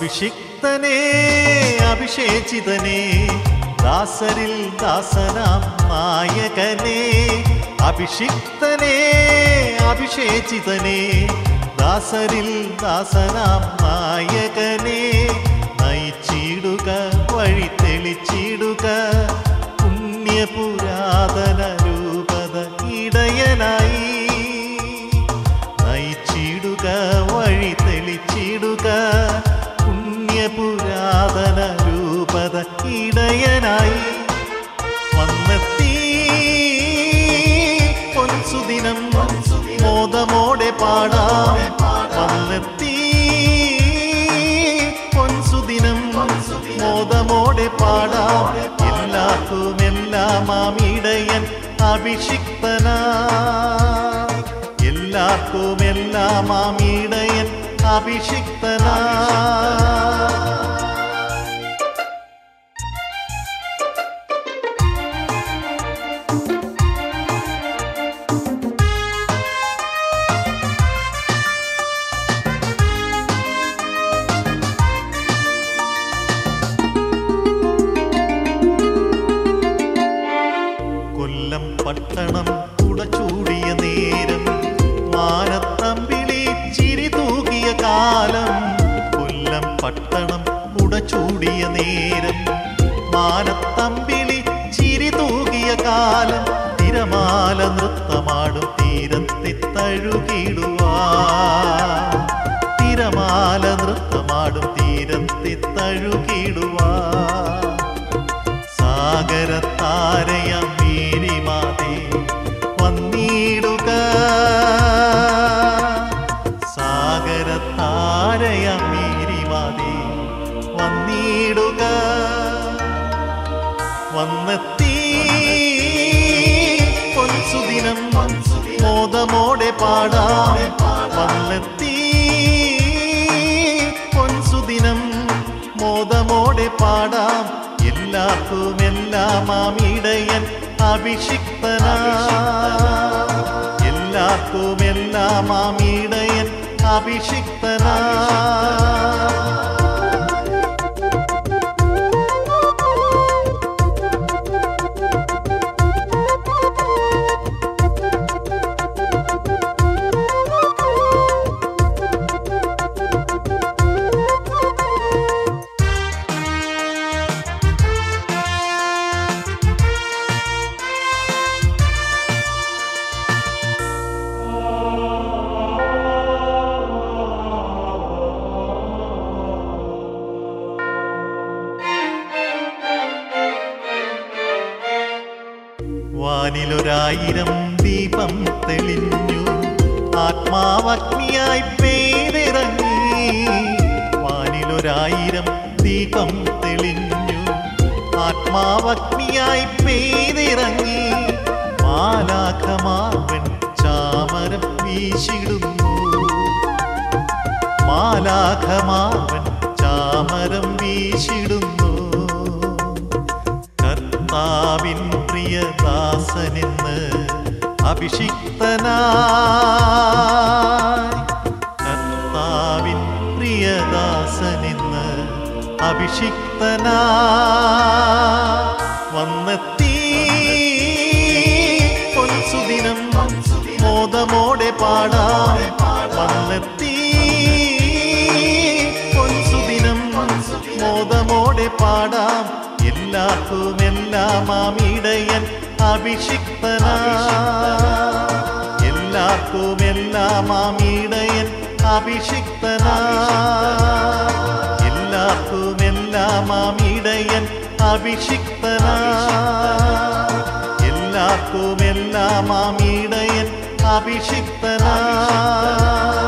അഭിഷിക്തനേ അഭിഷേചിതനേ ദാസരിൽ ദാസനാം നായകനേ അഭിഷിക്തനേ അഭിഷേചിതനേ ദാസരിൽ ദാസനാം നായകനേ നയിച്ചിടുക വഴി തെളിച്ചിടുക പുണ്യപുരാതന രൂപത ഇടയനായി നയിച്ചിടുക വഴി തെളിച്ചിടുക പുണ്യപുരാതന രൂപത ഇടയനായി വന്നെത്തി പൊൻസുദിനം മോദമോടെ പാടാം വന്നെത്തി പൊൻസുദിനം മോദമോടെ പാടാം എല്ലാവർക്കും എല്ലാം ഇടയൻ അഭിഷിക്തനാ എല്ലാവർക്കും എല്ലാം ഇടയൻ അഭിഷിക്തനാ കൊല്ലം പട്ടണം കുടച്ചൂടിയ നേരം മാനത്തമ്പിളി ചിരി തൂകിയ കാലം കൊല്ലം പട്ടണം കുടച്ചൂടിയ നേരം മാനത്തമ്പിളി ചിരി തൂകിയ കാലം തിരമാല നൃത്തമാടും തീരത്തെ തഴുകിടുവാ തിരമാല നൃത്തമാടും തീരത്തെ തഴുകിടുവാ സാഗരത്താരയം മേരിമാതേ വന്നിടുക സാഗരത്താരയം മേരിമാതേ വന്നിടുക വന്നെത്തി പൊൻസുദിനം മോദമോടെ പാടാം വന്നെത്തി പൊൻസുദിനം മോദമോടെ പാടാം എല്ലാവർക്കും എല്ലാം ഇടയൻ അഭിഷിക്തനാ എല്ലാവർക്കും എല്ലാം ഇടയൻ അഭിഷിക്തനാ വാനിലൊരായിരം ദീപം തെളിഞ്ഞു ആത്മാവഗ്നിയായി പേരിറങ്ങി വാനിലൊരായിരം ദീപം തെളിഞ്ഞു ആത്മാവഗ്നിയായി പേരിറങ്ങി മാലാഖമാവൻ ചാമരം വീശിടുന്നു മാലാഖമാവൻ ചാമരം വീശിടുന്നു കർത്താവിൻ പ്രിയദാസനെന്ന് അഭിഷിക്തനായി കർത്താവിൻ പ്രിയദാസനെന്ന് അഭിഷിക്തനാ വന്നെത്തി പൊൻസുദിനം മോദമോടെ പാടാം വന്നെത്തി പൊൻസുദിനം മോദമോടെ പാടാം എല്ലാവർക്കും എല്ലാം ഇടയൻ അഭിഷിക്തനാ എല്ലാവർക്കും എല്ലാം ഇടയൻ അഭിഷിക്തനാ എല്ലാവർക്കും എല്ലാം ഇടയൻ അഭിഷിക്തനാ എല്ലാവർക്കും എല്ലാം ഇടയൻ അഭിഷിക്തനാ